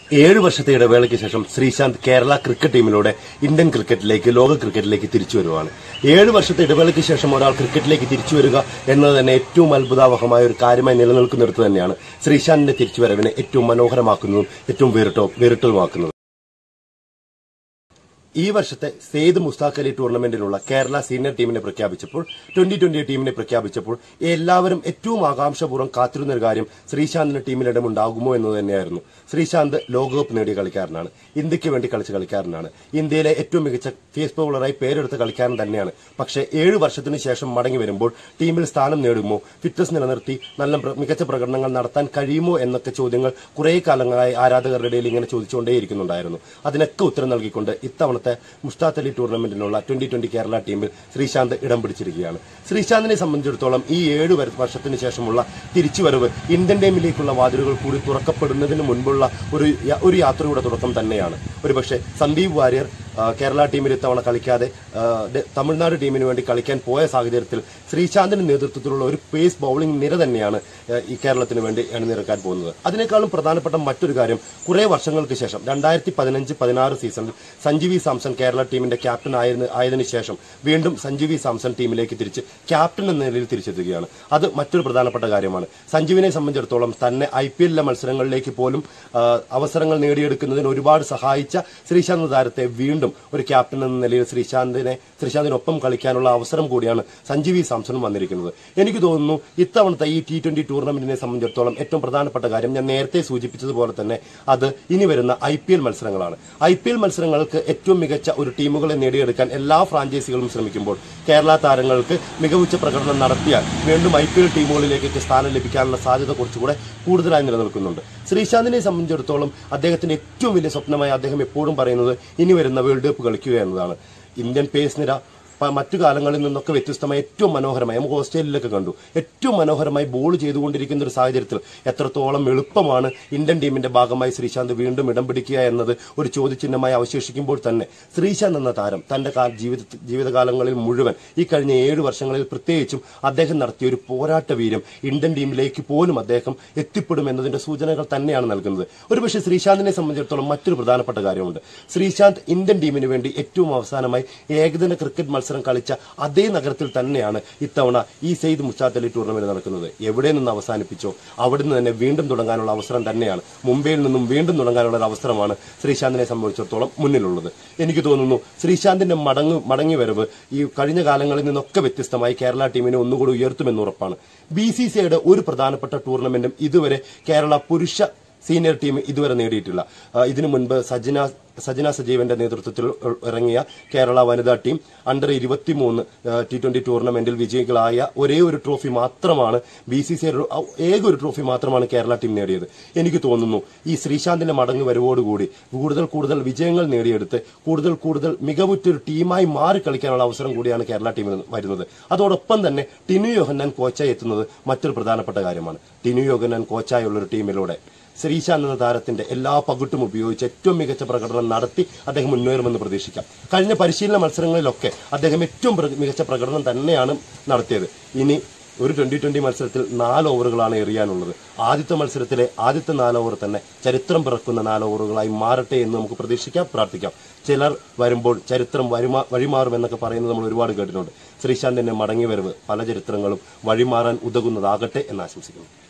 ഏഴ് വർഷത്തെ ഇടവേളയ്ക്ക് ശേഷം ശ്രീശാന്ത് കേരള ക്രിക്കറ്റ് ടീമിലൂടെ ഇന്ത്യൻ ക്രിക്കറ്റിലേക്ക് ലോക ക്രിക്കറ്റിലേക്ക് തിരിച്ചു വരുവാണ് ഏഴ് വർഷത്തെ ഇടവേളയ്ക്ക് ശേഷം ഒരാൾ ക്രിക്കറ്റിലേക്ക് തിരിച്ചു വരിക എന്നത് തന്നെ ഏറ്റവും അത്ഭുതാവഹമായ ഒരു കാര്യമായി നിലനിൽക്കുന്നിടത്ത് തന്നെയാണ് ശ്രീശാന്തിന്റെ തിരിച്ചുവരവിനെ ഏറ്റവും മനോഹരമാക്കുന്നതും ഏറ്റവും വേറിട്ടോ വേറിട്ടതുമാക്കുന്നതും ഈ വർഷത്തെ സെയ്ദ് മുസ്താഖ് അലി ടൂർണമെന്റിലുള്ള കേരള സീനിയർ ടീമിനെ പ്രഖ്യാപിച്ചപ്പോൾ ട്വന്റി ട്വന്റി ടീമിനെ പ്രഖ്യാപിച്ചപ്പോൾ എല്ലാവരും ഏറ്റവും ആകാംക്ഷപൂർവ്വം കാത്തിരുന്ന ഒരു കാര്യം ശ്രീശാന്തിന് ടീമിലിടം ഉണ്ടാകുമോ എന്നത് തന്നെയായിരുന്നു ശ്രീശാന്ത് ലോകകപ്പ് നേടിയ കളിക്കാരനാണ് ഇന്ത്യക്ക് വേണ്ടി കളിച്ച കളിക്കാരനാണ് ഇന്ത്യയിലെ ഏറ്റവും മികച്ച ഫേസ് ബോളറായി പേരെടുത്ത കളിക്കാരൻ തന്നെയാണ് പക്ഷേ ഏഴ് വർഷത്തിന് ശേഷം മടങ്ങി വരുമ്പോൾ ടീമിൽ സ്ഥാനം നേടുമോ ഫിറ്റ്നസ് നിലനിർത്തി നല്ല പ്ര- മികച്ച പ്രകടനങ്ങൾ നടത്താൻ കഴിയുമോ എന്നൊക്കെ ചോദ്യങ്ങൾ കുറേ കാലങ്ങളായി ആരാധകരുടെ ഇടയിൽ ഇങ്ങനെ ചോദിച്ചുകൊണ്ടേയിരിക്കുന്നുണ്ടായിരുന്നു അതിനൊക്കെ ഉത്തരം നൽകിക്കൊണ്ട് ഇത്തവണത്തെ മുഷ്താഖ് അലി ടൂർണമെന്റിനുള്ള ട്വന്റി ട്വന്റി കേരള ടീമിൽ ശ്രീശാന്ത് ഇടം പിടിച്ചിരിക്കുകയാണ് ശ്രീശാന്തിനെ സംബന്ധിച്ചിടത്തോളം ഈ ഏഴ് വര- വർഷത്തിന് ശേഷമുള്ള തിരിച്ചുവരവ് ഇന്ത്യൻ ടീമിലേക്കുള്ള വാതിലുകൾ കൂടി തുറക്കപ്പെടുന്നതിന് മുൻപുള്ള ഒരു യ- ഒരു യാത്രയുടെ തുടക്കം തന്നെയാണ് ഒരുപക്ഷെ സന്ദീപ് വാര്യർ ആ, കേരള ടീമിൽ ഇത്തവണ കളിക്കാതെ ആ, ദ- തമിഴ്നാട് ടീമിന് വേണ്ടി കളിക്കാൻ പോയ സാഹചര്യത്തിൽ ശ്രീശാന്തിന്റെ നേതൃത്വത്തിലുള്ള ഒരു പേസ് ബൌളിംഗ് നിര തന്നെയാണ് ആ, ഈ കേരളത്തിന് വേണ്ടി അണിനിരക്കാൻ പോകുന്നത് അതിനേക്കാളും പ്രധാനപ്പെട്ട മറ്റൊരു കാര്യം കുറെ വർഷങ്ങൾക്ക് ശേഷം രണ്ടായിരത്തി പതിനഞ്ച് പതിനാറ് സീസണിൽ സഞ്ജീവി സാംസൺ കേരള ടീമിന്റെ ക്യാപ്റ്റൻ ആയിരുന്ന ആയതിനു ശേഷം വീണ്ടും സഞ്ജീവി സാംസൺ ടീമിലേക്ക് തിരിച്ച് ക്യാപ്റ്റൻ എന്ന നിലയിൽ തിരിച്ചെത്തുകയാണ് അത് മറ്റൊരു പ്രധാനപ്പെട്ട കാര്യമാണ് സഞ്ജീവിനെ സംബന്ധിച്ചിടത്തോളം തന്നെ ഐ പി എല്ലിലെ മത്സരങ്ങളിലേക്ക് പോലും ആ, അവസരങ്ങൾ നേടിയെടുക്കുന്നതിന് ഒരുപാട് സഹായിച്ച ശ്രീശാന്ത് താരത്തെ വീണ്ടും ഒരു ക്യാപ്റ്റൻ എന്ന നിലയിൽ ശ്രീശാന്തിനെ ശ്രീശാന്തിനൊപ്പം കളിക്കാനുള്ള അവസരം കൂടിയാണ് സഞ്ജീവി സാംസണും വന്നിരിക്കുന്നത് എനിക്ക് തോന്നുന്നു ഇത്തവണത്തെ ഈ ടി ട്വന്റി ടൂർണമെന്റിനെ സംബന്ധിച്ചിടത്തോളം ഏറ്റവും പ്രധാനപ്പെട്ട കാര്യം ഞാൻ നേരത്തെ സൂചിപ്പിച്ചതുപോലെ തന്നെ അത് ഇനി വരുന്ന ഐ പി എൽ മത്സരങ്ങളാണ് ഐ പി എൽ മത്സരങ്ങൾക്ക് ഏറ്റവും മികച്ച ഒരു ടീമുകളെ നേടിയെടുക്കാൻ എല്ലാ ഫ്രാഞ്ചൈസികളും ശ്രമിക്കുമ്പോൾ കേരള താരങ്ങൾക്ക് മികവുറ്റ പ്രകടനം നടത്തിയാൽ വീണ്ടും ഐ പി എൽ ടീമുകളിലേക്ക് സ്ഥാനം ലഭിക്കാനുള്ള സാധ്യത കുറച്ചുകൂടെ കൂടുതലായി നിലനിൽക്കുന്നുണ്ട് ശ്രീശാന്തിനെ സംബന്ധിച്ചിടത്തോളം അദ്ദേഹത്തിന്റെ ഏറ്റവും വലിയ സ്വപ്നമായി അദ്ദേഹം എപ്പോഴും പറയുന്നത് ഇനി വരുന്ന വേൾഡ് കപ്പ് കളിക്കുക എന്നതാണ് ഇന്ത്യൻ പേസ് നിര പ- മറ്റു കാലങ്ങളിൽ നിന്നൊക്കെ വ്യത്യസ്തമായി ഏറ്റവും മനോഹരമായി നമുക്ക് ഓസ്ട്രേലിയയിലൊക്കെ കണ്ടു ഏറ്റവും മനോഹരമായി ബോൾ ചെയ്തുകൊണ്ടിരിക്കുന്ന ഒരു സാഹചര്യത്തിൽ എത്രത്തോളം എളുപ്പമാണ് ഇന്ത്യൻ ടീമിന്റെ ഭാഗമായി ശ്രീശാന്ത് വീണ്ടും ഇടം പിടിക്കുക എന്നത് ഒരു ചോദ്യചിഹ്നമായി അവശേഷിക്കുമ്പോൾ തന്നെ ശ്രീശാന്ത് എന്ന താരം തന്റെ കാ- ജീവിത ജീവിതകാലങ്ങളിൽ മുഴുവൻ ഈ കഴിഞ്ഞ ഏഴ് വർഷങ്ങളിൽ പ്രത്യേകിച്ചും അദ്ദേഹം നടത്തിയ ഒരു പോരാട്ട വീര്യം ഇന്ത്യൻ ടീമിലേക്ക് പോലും അദ്ദേഹം എത്തിപ്പെടും എന്നതിന്റെ സൂചനകൾ തന്നെയാണ് നൽകുന്നത് ഒരുപക്ഷെ ശ്രീശാന്തിനെ സംബന്ധിച്ചിടത്തോളം മറ്റൊരു പ്രധാനപ്പെട്ട കാര്യമുണ്ട് ശ്രീശാന്ത് ഇന്ത്യൻ ടീമിന് വേണ്ടി ഏറ്റവും അവസാനമായി ഏകദിന ക്രിക്കറ്റ് മത്സരം കളിച്ച അതേ നഗരത്തിൽ തന്നെയാണ് ഇത്തവണ ഈ സെയ്ദ് മുസ്താഖ് അലി ടൂർണമെന്റ് നടക്കുന്നത് എവിടെ നിന്ന് അവസാനിപ്പിച്ചോ അവിടെ നിന്ന് തന്നെ വീണ്ടും തുടങ്ങാനുള്ള അവസരം തന്നെയാണ് മുംബൈയിൽ നിന്നും വീണ്ടും തുടങ്ങാനുള്ള ഒരു അവസരമാണ് ശ്രീശാന്തിനെ സംബന്ധിച്ചിടത്തോളം മുന്നിലുള്ളത് എനിക്ക് തോന്നുന്നു ശ്രീശാന്തിന്റെ മടങ്ങ് മടങ്ങി വരവ് ഈ കഴിഞ്ഞ കാലങ്ങളിൽ നിന്നൊക്കെ വ്യത്യസ്തമായി കേരള ടീമിനെ ഒന്നുകൂടി ഉയർത്തുമെന്ന് ഉറപ്പാണ് ബി സി സി ഐയുടെ ഒരു പ്രധാനപ്പെട്ട ടൂർണമെന്റും ഇതുവരെ കേരള പുരുഷ സീനിയർ ടീം ഇതുവരെ നേടിയിട്ടില്ല ആ, ഇതിനു മുൻപ് സജന സജന സജീവന്റെ നേതൃത്വത്തിൽ ഇ- ഇറങ്ങിയ കേരള വനിതാ ടീം അണ്ടർ ഇരുപത്തിമൂന്ന് ടി ട്വന്റി ടൂർണമെന്റിൽ വിജയികളായ ഒരേ ഒരു ട്രോഫി മാത്രമാണ് ബി സി സി ഏക ഒരു ട്രോഫി മാത്രമാണ് കേരള ടീം നേടിയത് എനിക്ക് തോന്നുന്നു ഈ ശ്രീശാന്തിന്റെ മടങ്ങ് വരവോടുകൂടി കൂടുതൽ കൂടുതൽ വിജയങ്ങൾ നേടിയെടുത്ത് കൂടുതൽ കൂടുതൽ മികവുറ്റൊരു ടീമായി മാറി കളിക്കാനുള്ള അവസരം കൂടിയാണ് കേരള ടീമിന് വരുന്നത് അതോടൊപ്പം തന്നെ ടിനു യോഹന്നാൻ കോച്ചായി എത്തുന്നത് മറ്റൊരു പ്രധാനപ്പെട്ട കാര്യമാണ് ടിനു യോഹന്നാൻ കോച്ചായുള്ള ഒരു ടീമിലൂടെ ശ്രീശാന്ത് എന്ന താരത്തിന്റെ എല്ലാ പകിട്ടും ഉപയോഗിച്ച് ഏറ്റവും മികച്ച പ്രകടനം നടത്തി അദ്ദേഹം മുന്നേറുമെന്ന് പ്രതീക്ഷിക്കാം കഴിഞ്ഞ പരിശീലന മത്സരങ്ങളിലൊക്കെ അദ്ദേഹം ഏറ്റവും പ്ര- മികച്ച പ്രകടനം തന്നെയാണ് നടത്തിയത് ഇനി ഒരു ട്വന്റി ട്വന്റി മത്സരത്തിൽ നാല് ഓവറുകളാണ് എറിയാനുള്ളത് ആദ്യത്തെ മത്സരത്തിലെ ആദ്യത്തെ നാല് ഓവർ തന്നെ ചരിത്രം പിറക്കുന്ന നാല് ഓവറുകളായി മാറട്ടെ എന്ന് നമുക്ക് പ്രതീക്ഷിക്കാം പ്രാർത്ഥിക്കാം ചിലർ വരുമ്പോൾ ചരിത്രം വഴിമാ വഴിമാറുമെന്നൊക്കെ പറയുന്നത് നമ്മൾ ഒരുപാട് കേട്ടിട്ടുണ്ട് ശ്രീശാന്തിന്റെ മടങ്ങിവരവ് പല ചരിത്രങ്ങളും വഴിമാറാൻ ഉതകുന്നതാകട്ടെ എന്ന് ആശംസിക്കുന്നു